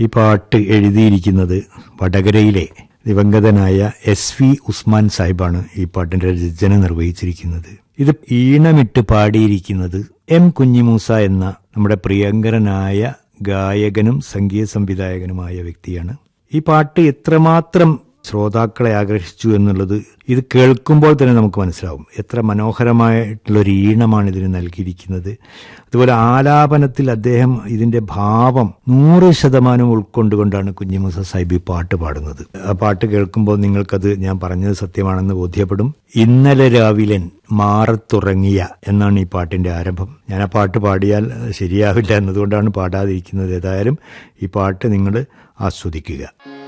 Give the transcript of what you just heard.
ഈ പാട്ട് എഴുതിയിരിക്കുന്നത് വടകരയിലെ ദിവംഗതനായ എസ് വി ഉസ്മാൻ സാഹിബാണ് ഈ പാട്ടിന്റെ രചന നിർവഹിച്ചിരിക്കുന്നത് ഇത് ഈണമിട്ട് പാടിയിരിക്കുന്നത് എം കുഞ്ഞിമൂസ എന്ന നമ്മുടെ പ്രിയങ്കരനായ ഗായകനും സംഗീത സംവിധായകനുമായ വ്യക്തിയാണ് ഈ പാട്ട് എത്രമാത്രം ശ്രോതാക്കളെ ആകർഷിച്ചു എന്നുള്ളത് ഇത് കേൾക്കുമ്പോൾ തന്നെ നമുക്ക് മനസ്സിലാവും എത്ര മനോഹരമായിട്ടുള്ള ഒരു ഈണമാണ് ഇതിന് നൽകിയിരിക്കുന്നത് അതുപോലെ ആലാപനത്തിൽ അദ്ദേഹം ഇതിന്റെ ഭാവം നൂറ് ശതമാനം ഉൾക്കൊണ്ടുകൊണ്ടാണ് കുഞ്ഞിമുസ സാഹിബ് ഈ പാട്ട് പാടുന്നത് ആ പാട്ട് കേൾക്കുമ്പോൾ നിങ്ങൾക്കത് ഞാൻ പറഞ്ഞത് സത്യമാണെന്ന് ബോധ്യപ്പെടും ഇന്നലെ രാവിലൻ മാറത്തുറങ്ങിയ എന്നാണ് ഈ പാട്ടിന്റെ ആരംഭം ഞാൻ ആ പാട്ട് പാടിയാൽ ശരിയാവില്ല എന്നതുകൊണ്ടാണ് പാടാതിരിക്കുന്നത് ഏതായാലും ഈ പാട്ട് നിങ്ങൾ ആസ്വദിക്കുക